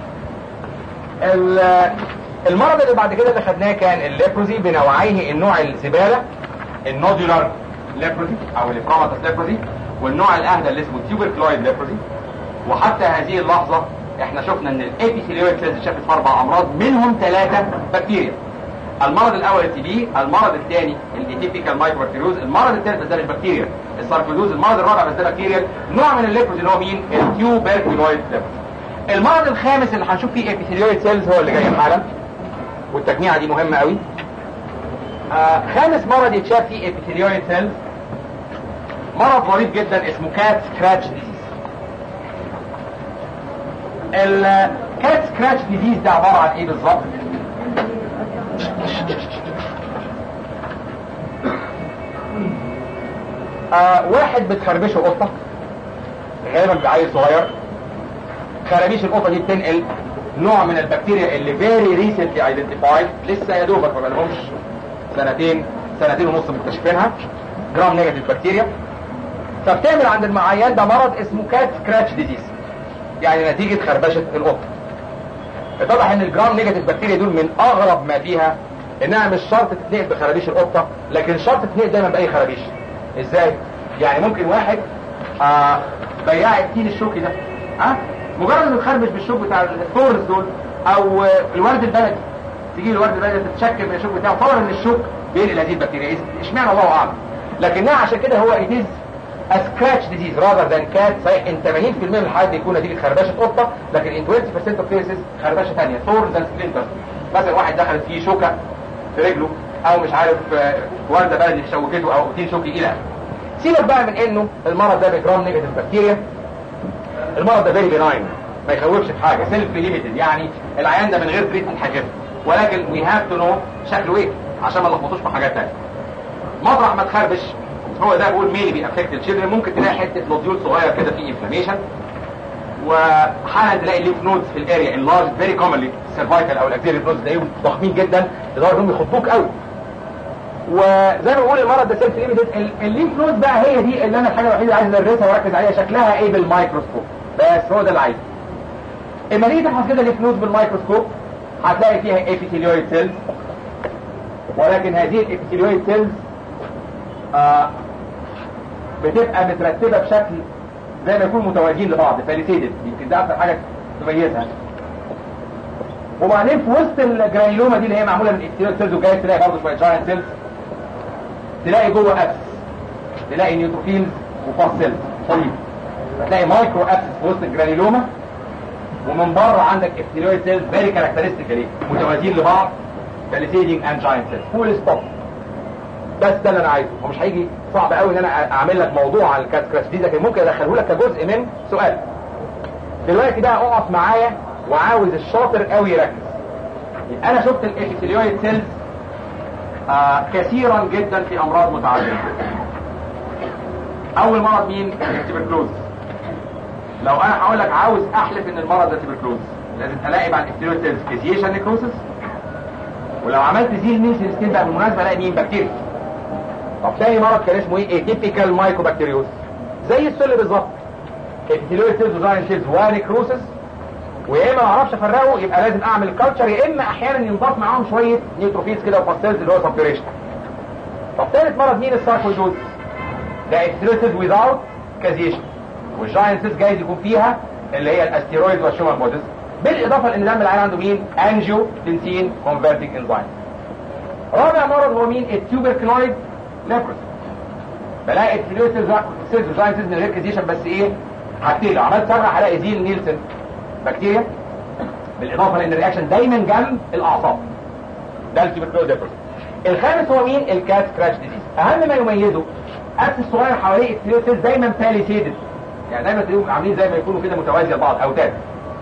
المرض اللي بعد كده اللي خدناه كان الليبروزي بنوعيه النوع الزباله النودولار ليبروزي او الليبروماتس ليبروزي والنوع الاهدى اللي اسمه تيوبركلويد ليبروزي وحتى هذه اللحظه احنا شفنا ان الابيثيليويد سيلز شافت في اربع امراض منهم ثلاثه بكتيريا المرض الاول التي بي المرض الثاني الاتيبيكال مايكروبكتيروز المرض الثالث بس ده مش بكتيريا الساركويدوز المرض الرابع بس ده بكتيريا نوع من الليبروز اللي هو مين التيوبركلويد ليبروز المرض الخامس اللي هنشوف فيه ابيثيليويد سيلز هو اللي جاي حالا والتجميعه دي مهمه قوي آه خامس مرض يتشاف فيه ابيثيليويد سيلز مرض ظريف جدا اسمه كات سكراتش ديزيز الكات سكراتش ديزيز ده عباره عن ايه بالظبط آه واحد بتخربشه قطه غالبا بعيل صغير خرابيش القطه دي بتنقل نوع من البكتيريا اللي فيري ريسنتلي ايدنتيفايد لسه يا دوبك ما بقالهمش سنتين سنتين ونص مكتشفينها جرام نيجاتيف بكتيريا فبتعمل عند المعيان ده مرض اسمه كات سكراتش ديزيز يعني نتيجه خربشه القطه اتضح ان الجرام نيجاتيف بكتيريا دول من اغرب ما فيها انها مش شرط تتنقل بخرابيش القطه لكن شرط تتنقل دايما باي خرابيش ازاي يعني ممكن واحد آه بياع التين الشوكي ده ها آه؟ مجرد انه يخربش بالشوك بتاع الثورز دول او آه الورد البلدي تيجي الورد البلدي تتشكل من الشوك بتاعه فورا ان الشوك بينقل هذه البكتيريا اشمعنى الله اعلم لكنها عشان كده هو ايديز سكراتش ديزيز راذر ذان كات صحيح ان 80% من الحالات بيكون نتيجه خربشه قطه لكن ان 20% اوف كيسز خربشه ثانيه ثورنز اند سبلنترز مثلا واحد دخلت فيه شوكه في رجله او مش عارف آه، ورده بلدي شوكته او اوتين شوكي الى اخره سيبك بقى من انه المرض ده بجرام نيجاتيف بكتيريا المرض ده فيري بناين ما يخوفش في حاجه سيلف ليميتد يعني العيان ده من غير تريتمنت هيخف ولكن وي هاف تو نو شكله ايه عشان ما نلخبطوش في حاجات ثانيه مطرح ما تخربش هو ده بقول ميلي بيأفكت الشيلدرن ممكن تلاقي حته نوديول صغير كده فيه انفلاميشن وحالا تلاقي الليف نودز في الاريا انلارج فيري كومنلي السيرفايكال او الاكزيري نودز تلاقيهم ضخمين جدا لدرجه انهم يخضوك قوي وزي ما بقول المرض ده سيلف ليميتد الليف نود بقى هي دي اللي انا الحاجه الوحيده اللي عايز ادرسها واركز عليها شكلها ايه بالميكروسكوب بس هو ده اللي عايزه اما نيجي تفحص كده الليف نود بالميكروسكوب هتلاقي فيها ابيثيليويد سيلز ولكن هذه الابيثيليويد سيلز آه بتبقى مترتبه بشكل زي ما يكونوا متوازيين لبعض فاليسيدد يمكن ده اكتر حاجه تميزها وبعدين في وسط الجرانيلوما دي اللي هي معموله من ابيثيليويد سيلز وجاي تلاقي برضه شويه جاينت سيلز تلاقي جوه ابس تلاقي نيوتروفيلز وفاس سيلز صليب هتلاقي مايكرو ابس في وسط الجرانيلوما ومن بره عندك ابتيلويد سيلز فيري كاركترستيكالي متوازيين لبعض فاليسيدنج اند جاينت سيلز فول ستوب بس ده اللي انا عايزه ومش هيجي صعب قوي ان انا اعمل لك موضوع عن الكات كراش دي لكن ممكن ادخله لك كجزء من سؤال دلوقتي بقى اقف معايا وعاوز الشاطر قوي يركز انا شفت الابيثيليويد سيلز آه كثيرا جدا في امراض متعدده اول مرض مين التبركلوز لو انا هقول لك عاوز احلف ان المرض ده تبركلوز لازم الاقي بعد الابيثيليويد سيلز كيزيشن نيكروسس ولو عملت زيل نيلسون سكين بقى بالمناسبه الاقي مين بكتيريا طب تاني مرض كان اسمه ايه اتيبيكال مايكوبكتيريوز زي السل بالظبط ابتيلويد سيلز وزاين سيلز ونيكروسس ويا اما ما اعرفش افرقه يبقى لازم اعمل كلتشر يا اما احيانا ينضاف معاهم شويه نيوتروفيلز كده وفاستيلز اللي هو سبتوريشن طب ثالث مرض مين الساركويدوز ده ابتيلويد سيلز ويزاوت كازيشن والجاين سيلز جايز يكون فيها اللي هي الاستيرويد والشومان بودز بالاضافه لان دم العيان عنده مين انجيو تنسين كونفرتنج انزيم رابع مرض هو مين التوبركلويد ليبروس بلاقي الفلويد سيلز وجاين سيلز من غير كازيشن بس ايه حاجتين لو عملت سرع هلاقي زيل نيلسون بكتيريا بالاضافه لان الرياكشن دايما جنب الاعصاب ده التوبركلويد ليبروس الخامس هو مين الكات سكراتش ديزيز اهم ما يميزه ابس الصغير حواليه الفلويد سيلز دايما باليسيدد يعني دايما تلاقيهم عاملين زي ما يكونوا كده متوازيه لبعض اوتاد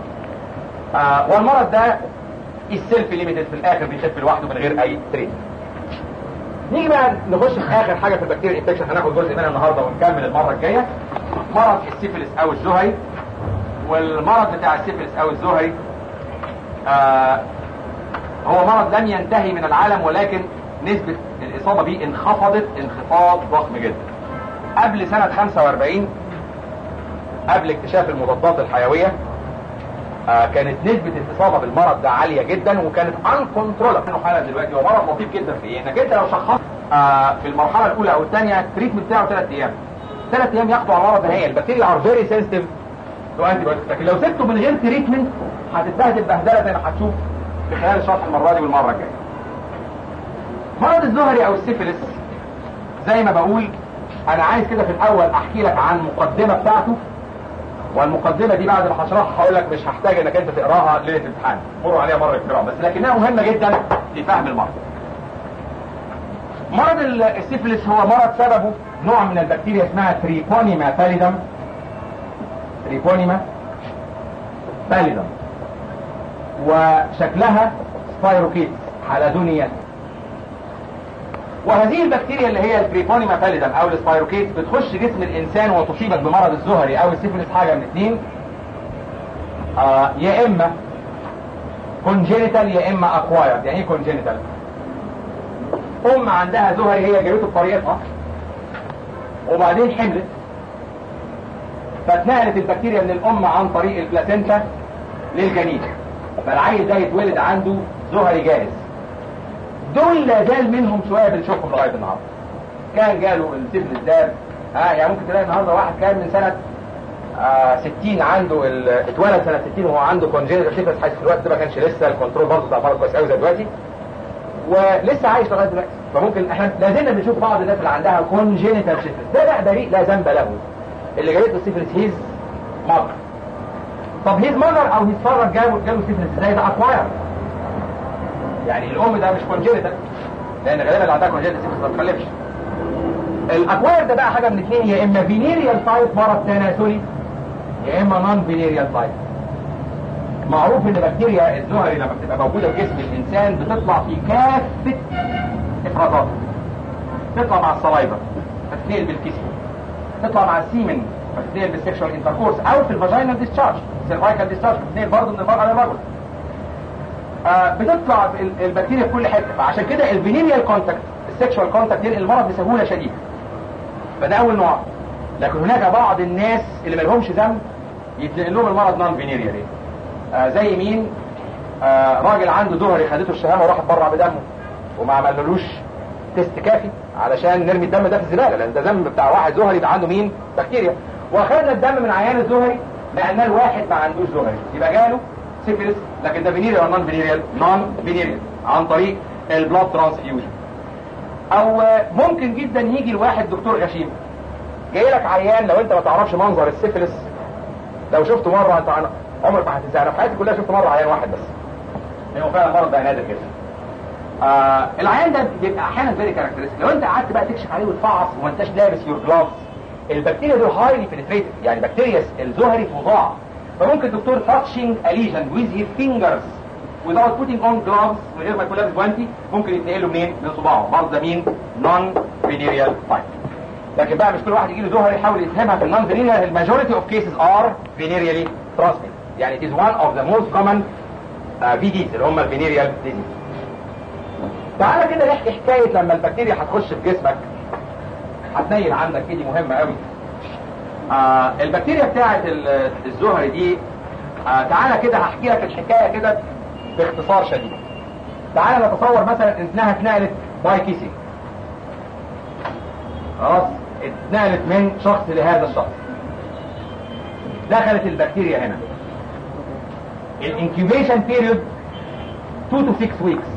آه والمرض ده السيلف ليميتد في الاخر بيخف لوحده من غير اي تريد نيجي بقى نخش في اخر حاجه في البكتيريا انفكشن هناخد جزء منها النهارده ونكمل المره الجايه مرض السيفلس او الزهري والمرض بتاع السيفلس او الزهري آه هو مرض لم ينتهي من العالم ولكن نسبة الإصابة به انخفضت انخفاض ضخم جدا قبل سنة 45 قبل اكتشاف المضادات الحيوية آه كانت نسبة الإصابة بالمرض ده عالية جدا وكانت انكونترولر منه حالة دلوقتي هو مرض لطيف جدا في ايه؟ انك انت لو شخصت آه في المرحلة الأولى أو الثانية التريتمنت بتاعه ثلاث أيام ثلاث أيام يقضوا على المرض نهائيا البكتيريا ار فيري سنسيتيف تو انتي لكن لو سبته من غير تريتمنت هتتبهدل بهدلة زي ما هتشوف في خلال الشرح المرة دي والمرة الجاية. مرض الزهري أو السيفلس زي ما بقول أنا عايز كده في الأول أحكي لك عن مقدمة بتاعته والمقدمه دي بعد ما هشرحها هقول لك مش هحتاج انك انت تقراها ليله الامتحان مروا عليها مره القراءه بس لكنها مهمه جدا في فهم المرض مرض السيفلس هو مرض سببه نوع من البكتيريا اسمها تريبونيما باليدم تريبونيما باليدم وشكلها سبايروكيت حلزونيات وهذه البكتيريا اللي هي التريبونيما باليدم او السبايروكيت بتخش جسم الانسان وتصيبك بمرض الزهري او السيفلس حاجه من اثنين آه يا اما كونجينيتال يا اما اكوايرد يعني ايه كونجينيتال ام عندها زهري هي جابته بطريقتها وبعدين حملت فاتنقلت البكتيريا من الام عن طريق البلاسينتا للجنين فالعيل ده يتولد عنده زهري جاهز دول لا زال منهم شويه بنشوفهم لغايه النهارده كان جاله السيفلس ده ها يعني ممكن تلاقي النهارده واحد كان من سنه آه 60 عنده ال... اتولد سنه 60 وهو عنده كونجينيتال سيفلس حيث في الوقت ده ما كانش لسه الكنترول برضه بتاع المرض كويس قوي زي دلوقتي ولسه عايش لغايه دلوقتي فممكن احنا لازلنا بنشوف بعض الناس اللي عندها كونجينيتال سيفلس ده لا بريء لا ذنب له اللي جابت له سيفلس هيز ماذر طب هيز ماذر او هيز فاذر جابوا جابوا سيفلس ازاي ده اكواير يعني الام ده مش كونجينيتال لان غالبا اللي عندها كونجينيتال سيفلس ما بتخلفش الاكواير ده بقى حاجه من اثنين يا اما فينيريال تايب مرض تناسلي يا اما نون فينيريال تايب معروف ان بكتيريا الزهري لما بتبقى موجوده في جسم الانسان بتطلع في كافه افرازات تطلع مع الصلايبه فتتنقل بالكيسي تطلع مع السيمن فتتنقل بالسكشوال انتركورس او في الفاجينال ديسشارج سيرفايكال ديسشارج بتتنقل برضه من المرأة للرجل آه بتطلع البكتيريا في كل حته فعشان كده الفينيريال كونتاكت السكشوال كونتاكت ينقل المرض بسهوله شديده فده اول نوع لكن هناك بعض الناس اللي ما لهمش ذنب يتنقل لهم المرض نون فينيريال آه زي مين آه راجل عنده زهري خدته الشهامه وراح اتبرع بدمه وما عملولوش تيست كافي علشان نرمي الدم ده في الزباله لان ده دم بتاع واحد زهري ده عنده مين بكتيريا واخدنا الدم من عيان الزهري لان الواحد ما عندوش زهري يبقى جاله سيفيلس لكن ده فينيريال ولا نون فينيريال نون فينيريال عن طريق البلاد ترانسفيوجن او ممكن جدا يجي الواحد دكتور غشيم جاي لك عيان لو انت ما تعرفش منظر السيفيلس لو شفته مره انت عمرك ما هتنساه انا في حياتي كلها شفت مره عيان واحد بس هو فعلا المرض ده نادر جدا آه العيان ده بيبقى احيانا فيري كاركترستيك لو انت قعدت بقى تكشف عليه وتفعص وما انتش لابس يور جلافز البكتيريا دول هايلي بنتريتد يعني بكتيريا الزهري فظاع فممكن دكتور تاتشنج اليجن ويز هير فينجرز without putting on gloves من غير ما يكون لابس جوانتي ممكن يتنقله منين؟ من صباعه برضه ده مين؟ نون فينيريال تايب لكن بقى مش كل واحد يجي له زهر يحاول يفهمها في النون فينيريال الماجوريتي اوف كيسز ار فينيريالي ترانسميت يعني it is one of the most common uh, VDs اللي هم الفينيريال ديزيز تعالى كده نحكي حكاية لما البكتيريا هتخش في جسمك هتنيل عندك دي مهمة قوي آه البكتيريا بتاعت الزهر دي آه تعالى كده هحكي لك الحكاية كده باختصار شديد تعالى نتصور مثلا انها اتنقلت باي كيسي خلاص اتنقلت من شخص لهذا الشخص دخلت البكتيريا هنا الانكيوبيشن بيريود 2 to 6 weeks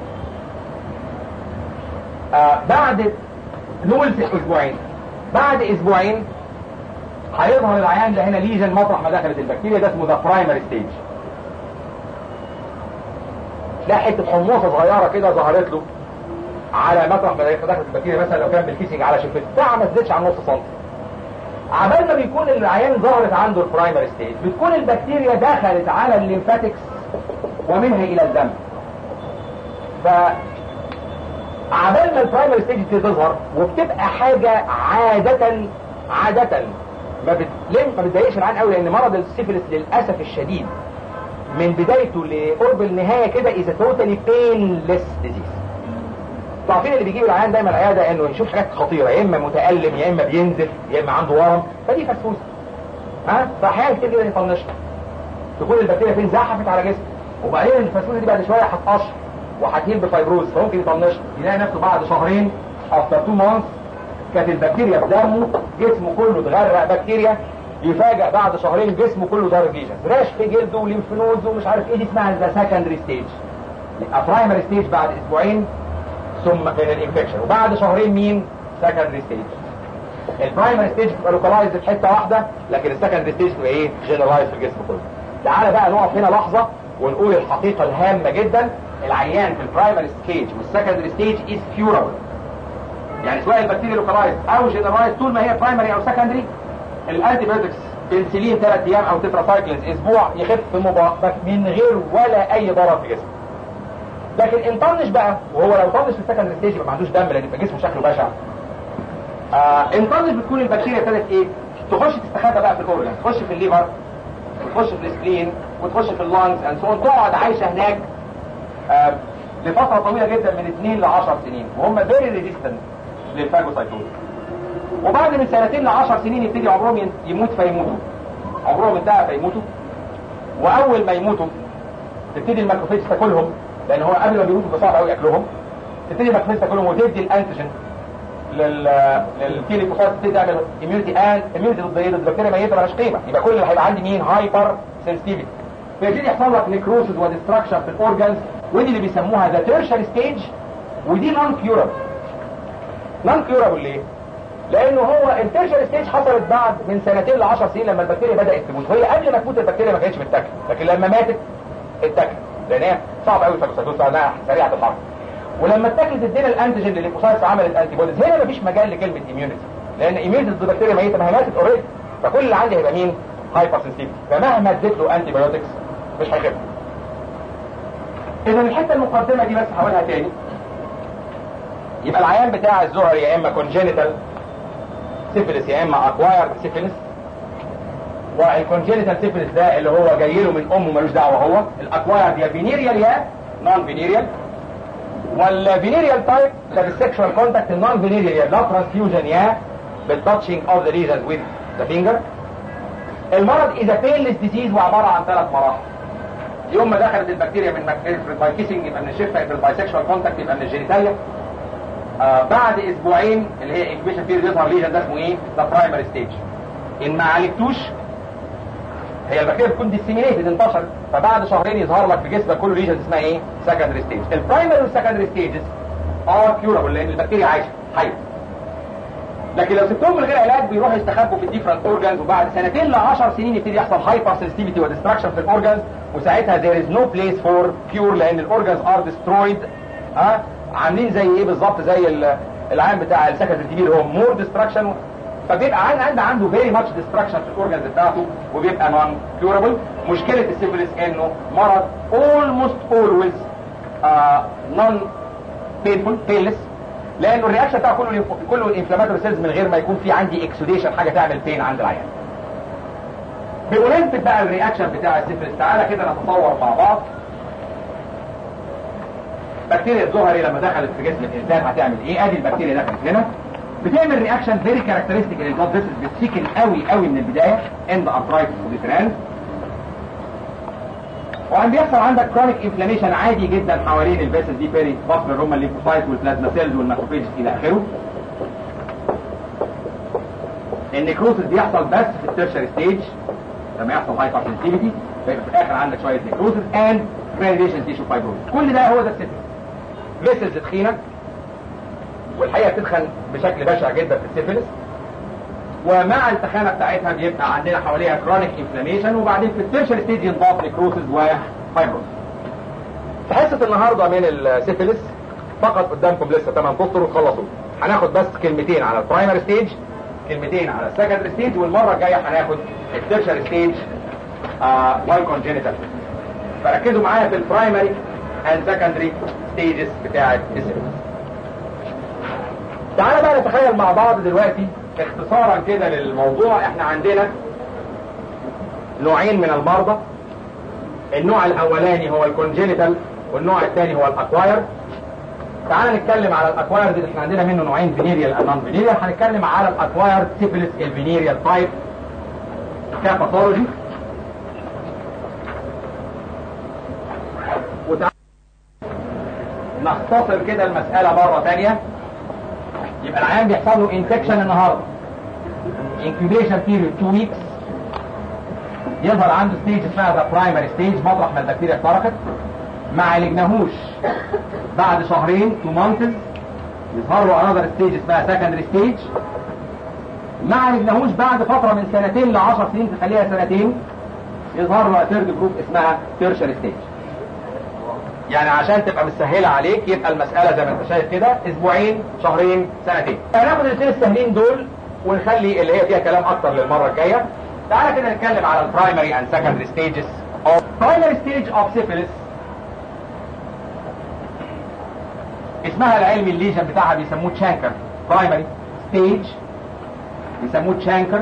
آه بعد نقول في اسبوعين بعد اسبوعين هيظهر العيان ده هنا ليجن مطرح ما دخلت البكتيريا ده اسمه ذا برايمري ستيج لا حته حموصه صغيره كده ظهرت له على مطرح ما دخلت البكتيريا مثلا لو كان بالكيسنج على شفته ساعه ما تزيدش عن نص سم عبال ما بيكون العيان ظهرت عنده البرايمري ستيج بتكون البكتيريا دخلت على الليمفاتكس ومنها الى الدم ف عبال ما البرايمري ستيج تظهر وبتبقى حاجه عاده عاده ما بتلم ما بتضايقش العيان قوي لان مرض السيفلس للاسف الشديد من بدايته لقرب النهايه كده اذا توتالي بينلس ديزيز عارفين اللي بيجيب العيان دايما العياده انه يشوف حاجات خطيره يا اما متالم يا اما بينزف يا اما عنده ورم فدي فسفوسه ها فاحيانا كتير جدا يطنشها تكون البكتيريا فين زحفت على جسمه وبعدين الفسفوسه دي بعد شويه هتقشر وهتهيل بفايبروز فممكن يطنشها يلاقي نفسه بعد شهرين افتر تو مانث كانت البكتيريا في دمه جسمه كله اتغرق بكتيريا يفاجئ بعد شهرين جسمه كله دار فيجن راش في جلده وليمف نودز ومش عارف ايه دي اسمها ذا سكندري ستيج برايمري ستيج بعد اسبوعين ثم من الانفكشن وبعد شهرين مين سكندري ستيج البرايمري ستيج بتبقى لوكالايزد في حته واحده لكن السكندري ستيج بتبقى ايه جنرالايز في الجسم كله تعالى بقى نقف هنا لحظه ونقول الحقيقه الهامه جدا العيان في البرايمري ستيج والسكندري ستيج از كيورابل يعني سواء البكتيريا لوكالايز او جنرالايز طول ما هي برايمري او سكندري الانتي بايوتكس بنسلين ثلاث ايام او تتراسايكلز اسبوع يخف مباشرة من غير ولا اي ضرر في جسمه لكن ان طنش بقى وهو لو طنش في السكندري ستيج يبقى ما عندوش دم لان يبقى جسمه شكله بشع آه ان طنش بتكون البكتيريا ابتدت ايه تخش تستخبى بقى في الاورجن تخش في الليفر وتخش في السكرين وتخش في اللانجز اند سو تقعد عايشه هناك آه لفتره طويله جدا من 2 ل 10 سنين وهم فيري ريزيستنت للفاجوسايتوز وبعد من سنتين ل 10 سنين يبتدي عمرهم يموت فيموتوا عمرهم انتهى فيموتوا واول ما يموتوا تبتدي الماكروفيج تاكلهم لان هو قبل ما بيموتوا بصعب قوي اكلهم تبتدي الماكروفيج تاكلهم وتدي الانتيجين لل للكيليكوسايت تبتدي تعمل اميونيتي ان اميونيتي ضد ايه ضد البكتيريا ميته مالهاش قيمه يبقى كل اللي هيبقى عندي مين هايبر سنسيتيفيتي فيبتدي يحصل لك نيكروسز وديستراكشن في الاورجنز ودي اللي بيسموها ذا تيرشري ستيج ودي نون كيورابل نون كيورابل ليه؟ لانه هو التيرشر ستيج حصلت بعد من سنتين ل 10 سنين لما البكتيريا بدات تموت وهي قبل ما تموت البكتيريا ما كانتش متاكله لكن لما ماتت اتاكلت لان هي صعب قوي الفاجوسايتوز لانها سريعه الحركه ولما اتاكلت ادينا الانتيجين الليمفوسايتس عملت انتي بوديز هنا مفيش مجال لكلمه اميونيتي لان اميونيتي ضد البكتيريا ميته ما هي ماتت اوريدي فكل اللي عندي هيبقى مين؟ هايبر سنسيتيف فمهما اديت له انتي بايوتكس مش هيخف اذا الحته المقدمه دي بس هقولها تاني يبقى العيان بتاع الزهر يا اما كونجينيتال سيفيلس يا اما اكوايرد سيفيلس والكونجينيتال سيفيلس ده اللي هو جاي له من امه ملوش دعوه هو الاكوايرد يا فينيريال يا نون فينيريال والفينيريال تايب ده بالسكشوال كونتاكت النون فينيريال يا بلاد ترانسفيوجن يا بالتاتشنج اوف ذا ليجنز ويز ذا فينجر المرض اذا بينلس ديزيز وعباره عن ثلاث مراحل يوم ما دخلت البكتيريا من باي كيسنج يبقى من الشفه في البايسكشوال كونتاكت يبقى من الجينيتاليا آه بعد اسبوعين اللي هي انكبيشن بيريد يظهر ليجن ده اسمه ايه؟ ذا برايمري ستيج ان ما عالجتوش هي البكتيريا بتكون ديسيمينيتد انتشرت فبعد شهرين يظهر لك في جسمك كله ليجن اسمها ايه؟ سكندري ستيج البرايمري والسكندري ستيجز ار كيورابل لان البكتيريا عايشه حيه لكن لو سبتهم من غير علاج بيروحوا يستخبوا في الديفرنت اورجانز وبعد سنتين ل 10 سنين يبتدي يحصل هايبر سنسيتيفيتي وديستراكشن في الاورجانز وساعتها there is no place for cure لان الاورجانز ار destroyed ها عاملين زي ايه بالظبط زي العام بتاع السكندري تي اللي هو مور ديستراكشن فبيبقى عند عند عنده فيري ماتش ديستراكشن في الاورجانز بتاعته وبيبقى نون كيورابل مشكله السيفيلس انه مرض almost always نون بينفول painless لانه الرياكشن بتاعه كله كله انفلاماتوري سيلز من غير ما يكون في عندي اكسوديشن حاجه تعمل بين عند العيان بمناسبه بقى الرياكشن بتاع السيفلس تعالى كده نتصور مع بعض بكتيريا الزهري لما دخلت في جسم الانسان هتعمل ايه ادي البكتيريا دخلت هنا بتعمل رياكشن فيري كاركترستيك للبلاد فيسلز بتسيكن قوي قوي من البدايه اند ارترايتس وديفرانس وعم بيحصل عندك كرونيك انفلاميشن عادي جدا حوالين الفيسل دي بيري باسل الروما الليمفوسايت والبلازما سيلز والماكروفيجز الى اخره النيكروسس بيحصل بس في التيرشر ستيج لما يحصل هايبر سنسيتيفيتي فيبقى في الاخر عندك شويه نيكروسس اند جرانيوليشن تيشو فايبروز كل ده هو ده السيستم فيسلز تخينه والحقيقه بتتخن بشكل بشع جدا في السيفلس ومع التخانه بتاعتها بيبقى عندنا حواليها كرونيك انفلاميشن وبعدين في التيرشر ستيج ينضاف نيكروسس وفايبروز في حصه النهارده من السيفلس فقط قدامكم لسه 8 اسطر وتخلصوا هناخد بس كلمتين على البرايمري ستيج كلمتين على السكندري ستيج والمره الجايه هناخد التيرشر ستيج والكونجينيتال فركزوا معايا في البرايمري اند سكندري ستيجز بتاعه السيفلس تعالى بقى نتخيل مع بعض دلوقتي اختصارا كده للموضوع احنا عندنا نوعين من المرضى النوع الاولاني هو الكونجينيتال والنوع الثاني هو الاكواير تعال نتكلم على الاكواير دي احنا عندنا منه نوعين فينيريال نون فينيريال هنتكلم على الاكواير سيفيلس الفينيريال تايب كباثولوجي وتعال نختصر كده المسألة مرة ثانية يبقى العيان بيحصل له انفكشن النهارده incubation period 2 weeks يظهر عنده ستيج اسمها ذا برايمري ستيج مطرح ما البكتيريا اخترقت ما عالجناهوش بعد شهرين 2 مانثز يظهر له انذر ستيج اسمها سكندري ستيج ما عالجناهوش بعد فتره من سنتين ل 10 سنين تخليها سنتين يظهر له ثيرد جروب اسمها تيرشر ستيج يعني عشان تبقى مسهلة عليك يبقى المسألة زي ما انت شايف كده اسبوعين شهرين سنتين هناخد الاثنين السهلين دول ونخلي اللي هي فيها كلام اكتر للمرة الجاية تعالى كده نتكلم على البرايمري اند سكندري ستيجز اوف برايمري ستيج اوف سيفيلس اسمها العلمي الليجن بتاعها بيسموه تشانكر برايمري ستيج بيسموه تشانكر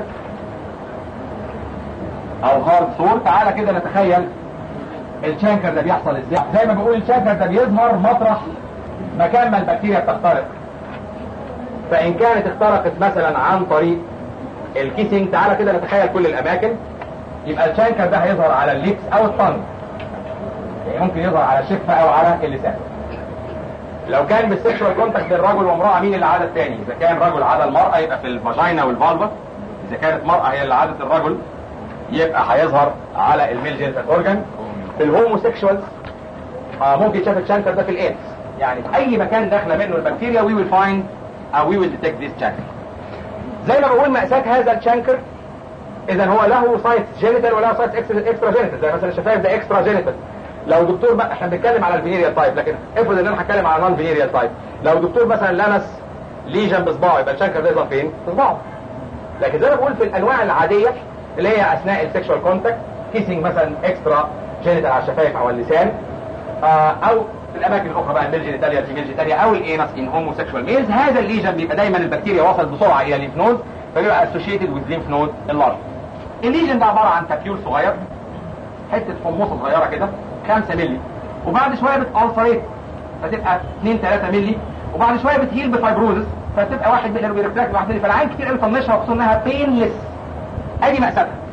او هارد سور تعالى كده نتخيل الشانكر ده بيحصل ازاي زي ما بقول الشانكر ده بيظهر مطرح مكان ما البكتيريا بتخترق فان كانت اخترقت مثلا عن طريق الكيسنج تعالى كده نتخيل كل الاماكن يبقى الشانكر ده هيظهر على الليبس او الطن يعني ممكن يظهر على الشفه او على اللسان لو كان بالسكشوال كونتاكت بين رجل وامراه مين اللي عاد الثاني اذا كان رجل عاد المراه يبقى في الفاجينا والفالفا اذا كانت مراه هي اللي عادت الرجل يبقى هيظهر على الميل جينيتال اورجان في الهوموسيكشوالز آه ممكن شاف الشانكر ده في الايدز يعني في اي مكان داخله منه البكتيريا we will find او we will detect this chancre زي ما بقول مأساة هذا الشانكر اذا هو له سايت جينيتال وله سايت اكسترا جينيتال زي مثلا الشفايف ده اكسترا جينيتال لو دكتور بقى احنا بنتكلم على الفينيريال تايب لكن افرض ان انا هتكلم على نون فينيريال تايب لو دكتور مثلا لمس ليجن بصباعه يبقى الشانكر ده يظهر فين؟ في صباعه لكن زي ما بقول في الانواع العاديه اللي هي اثناء السكشوال كونتاكت كيسنج مثلا اكسترا جينيتال على الشفايف او اللسان آه او في الاماكن الاخرى بقى الميل جينيتاليا الفيميل جينيتاليا او الانس ان هوموسيكشوال ميلز هذا الليجن بيبقى دايما البكتيريا وصلت بسرعه الى الليمف نود فبيبقى اسوشيتد وذ ليمف نود اللارج الليجن ده عباره عن تابيول صغير حته حموصه صغيره كده 5 مللي وبعد شويه بتالفريت فتبقى 2 3 مللي وبعد شويه بتهيل بفايبروزس فتبقى 1 مللي بيرفلاكت 1 مللي فالعين كتير قوي طنشها وخصوصا انها بينلس ادي مأساتها